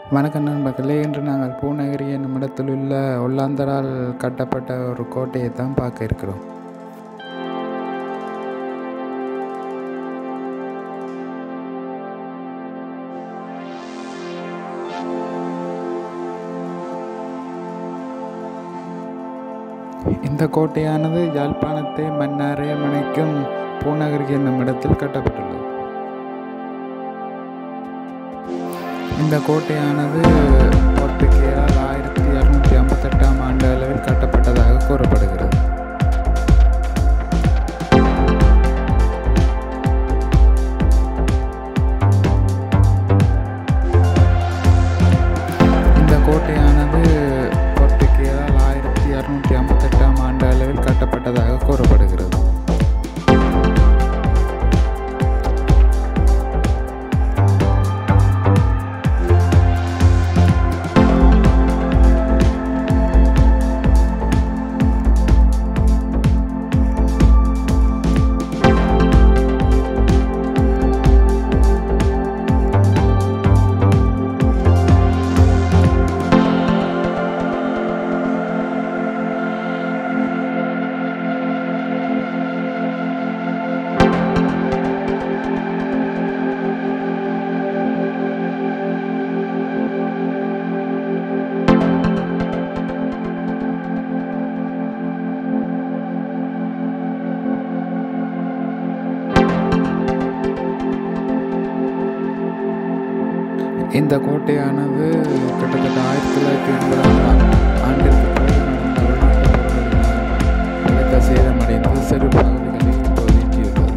வணக்கம் நண்பர்களே இன்று நாங்கள் பூநகரி என்னும் இடத்தில் உள்ள ஒல்லாந்தரால் கட்டப்பட்ட ஒரு கோட்டையை தான் பார்க்க இருக்கிறோம் இந்த கோட்டையானது யாழ்ப்பாணத்தை மன்னாரை மணிக்கும் பூநகரி என்னும் இடத்தில் கட்டப்பட்டுள்ளது இந்த கோட்டையானது போர்த்துகேயால் ஆயிரத்தி இரநூத்தி ஐம்பத்தெட்டாம் ஆண்டு அளவில் கட்டப்பட்டதாக கூறப்படுகிறது இந்த கோட்டையானது போர்த்துகேயால் ஆயிரத்தி இரநூத்தி ஐம்பத்தெட்டாம் ஆண்டு அளவில் கட்டப்பட்டதாக கூறப்படுகிறது இந்த கோட்டையானது கிட்டத்தட்ட ஆயிரத்தி தொள்ளாயிரத்தி எண்பதாம் ஆண்டிற்கு பிறகு நடந்த உள்நாட்டுப் போர்களினால் பலத்த சேதமடைந்து சிறு பகுதிகளை இப்போது எஞ்சியுள்ளது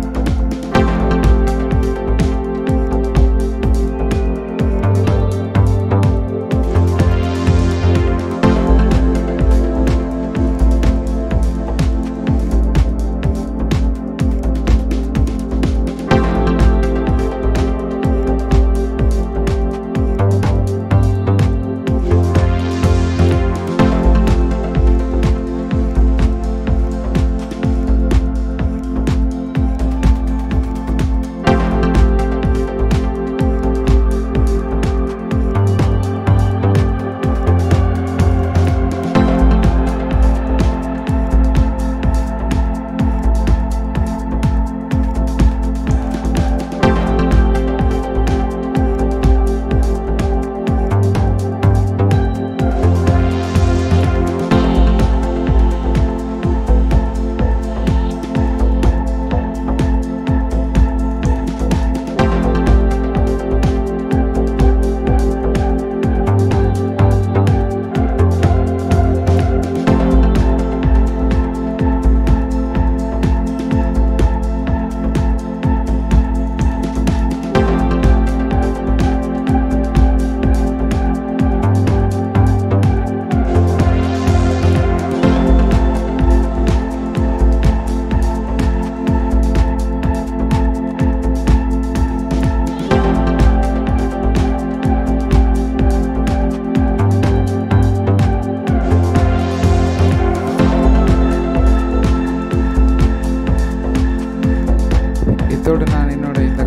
இத்தோடு நான் என்னோட இந்த